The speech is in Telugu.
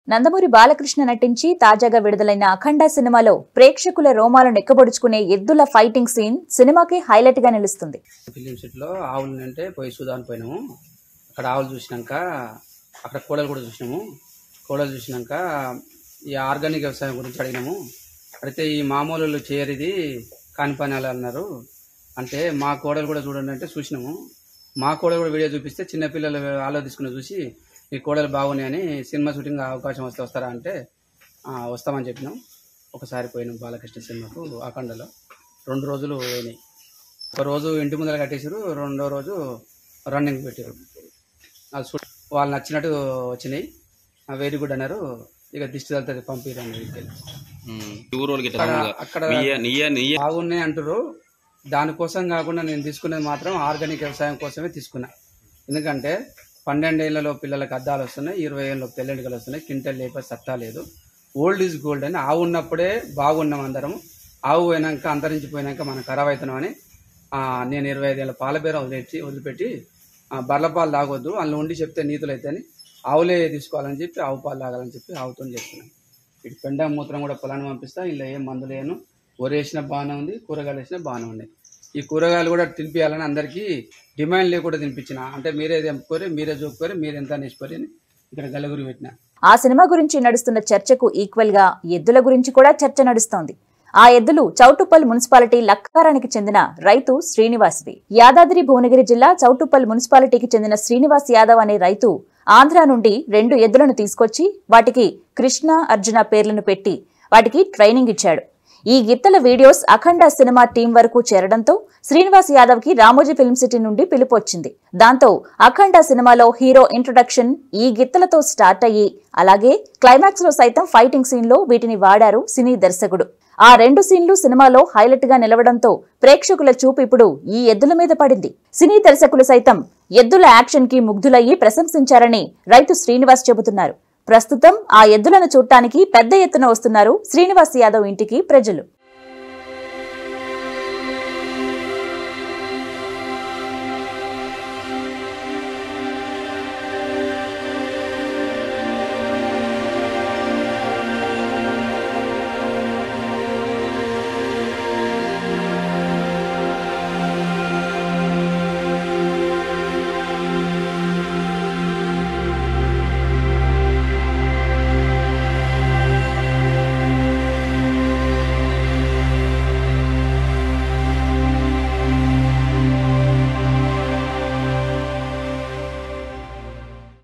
నందమూరి బాలకృష్ణ నటించి తాజాగా విడుదలైన అఖండ సినిమాలో ప్రేక్షకుల రోమాలు నెక్కబొడుచుకునే ఎద్దుల ఫైటింగ్ సీన్ సినిమాకి హైలైట్ గా నిలుస్తుంది ఫిలిం సిటీలో ఆవులు అంటే పోయి చూదాని పోయినాము అక్కడ ఆవులు చూసినాక అక్కడ కోడలు కూడా చూసినాము కోడలు చూసినాక ఈ ఆర్గానిక్ వ్యవసాయం గురించి అడిగినాము అయితే ఈ మామూలు చేయరు ఇది కాని పని అలా అన్నారు అంటే మా కోడలు కూడా చూడండి అంటే చూసినాము మా కోడలు కూడా వీడియో చూపిస్తే చిన్నపిల్లలు ఆలో తీసుకుని చూసి ఈ కోడలు బాగున్నాయని సినిమా షూటింగ్ అవకాశం వస్తే వస్తారా అంటే "ఆ, వస్తామని చెప్పినాం ఒకసారి పోయినాం బాలకృష్ణ సినిమాకు అఖండలో రెండు రోజులు పోయినాయి ఒక రోజు ఇంటి ముందర కట్టేసారు రెండో రోజు రన్నింగ్ పెట్టారు అది చూ- వాళ్ళు నచ్చినట్టు వచ్చినాయి వెరీ గుడ్ అన్నారు ఇక దిష్టి తగ్గుతుంది పంపిరండి ఇంటికి. ఉమ్. ఈ ఊరోళ్ళకి ఇట్లా అక్కడ మామూలుగా అక్కడ నీయ నీయ నీయ బాగున్నాయి అంటారు దానికోసం కాకుండా నేను తీసుకునేది మాత్రం ఆర్గానిక్ వ్యవసాయం కోసమే తీసుకున్నా ఎందుకంటే పన్నెండేళ్లలో పిల్లలకు అద్దాలు వస్తున్నాయి ఇరవై ఏళ్ళలో తెల్లెండుకలు వస్తున్నాయి కింటల్ లేప సత్తా లేదు ఓల్డ్ ఈజ్ గోల్డ్ అని ఆవు ఉన్నప్పుడే బాగున్నాం అందరం ఆవు పోయినాక అంతరించిపోయినాక మనం ఖరాబ్ అవుతున్నామని ఆ, నేను ఇరవై ఐదేళ్ళ పాల బేరం వదిలేసి వదిలిపెట్టి ఆ, బర్ల పాలు తాగొద్దు అందులో ఉండి చెప్తే నీతులు అయితేని ఆవులే తీసుకోవాలని చెప్పి ఆవు పాలు తాగాలని చెప్పి ఆవుతో చెప్తున్నాను ఇటు పెండ మూత్రం కూడా పొలాన్ని పంపిస్తా ఇలా ఏం మందులు వేయను వరి వేసిన బాగానే ఉంది కూరగాయలు వేసిన బాగానే ఉన్నాయి ఈ కూరగాయలు కూడా తినిపించాలని అందరికీ డిమాండ్ లేకుండా తినిపించిన అంటే మీరే తెంపుకోరి మీరే చూపుకోరి మీరు ఎంత నేర్చుకోరి అని ఇక్కడ గల్లగురి పెట్టిన ఆ సినిమా గురించి నడుస్తున్న చర్చకు ఈక్వల్ గా ఎద్దుల గురించి కూడా చర్చ నడుస్తోంది ఆ ఎద్దులు చౌటుప్పల్ మున్సిపాలిటీ లక్కారానికి చెందిన రైతు శ్రీనివాస్వి యాదాద్రి భువనగిరి జిల్లా చౌటుప్పల్ మున్సిపాలిటీకి చెందిన శ్రీనివాస్ యాదవ్ అనే రైతు ఆంధ్ర నుండి రెండు ఎద్దులను తీసుకొచ్చి వాటికి కృష్ణ అర్జున పేర్లను పెట్టి వాటికి ట్రైనింగ్ ఇచ్చాడు ఈ గిత్తల వీడియోస్ అఖండ సినిమా టీం వరకు చేరడంతో శ్రీనివాస్ యాదవ్ కి రామోజీ ఫిల్మ్ సిటీ నుండి పిలుపు వచ్చింది దాంతో అఖండ సినిమాలో హీరో ఇంట్రొడక్షన్ ఈ గిత్తలతో స్టార్ట్ అయ్యి అలాగే క్లైమాక్స్ లో సైతం ఫైటింగ్ సీన్ లో వీటిని వాడారు సినీ దర్శకుడు ఆ రెండు సీన్లు సినిమాలో హైలైట్ గా నిలవడంతో ప్రేక్షకుల చూపు ఇప్పుడు ఈ ఎద్దుల మీద పడింది సినీ దర్శకులు సైతం ఎద్దుల యాక్షన్ కి ముగ్ధులయ్యి ప్రశంసించారని రైతు శ్రీనివాస్ చెబుతున్నారు ప్రస్తుతం ఆ ఎద్దులను చూడటానికి పెద్ద ఎత్తున వస్తున్నారు శ్రీనివాస్ యాదవ్ ఇంటికి ప్రజలు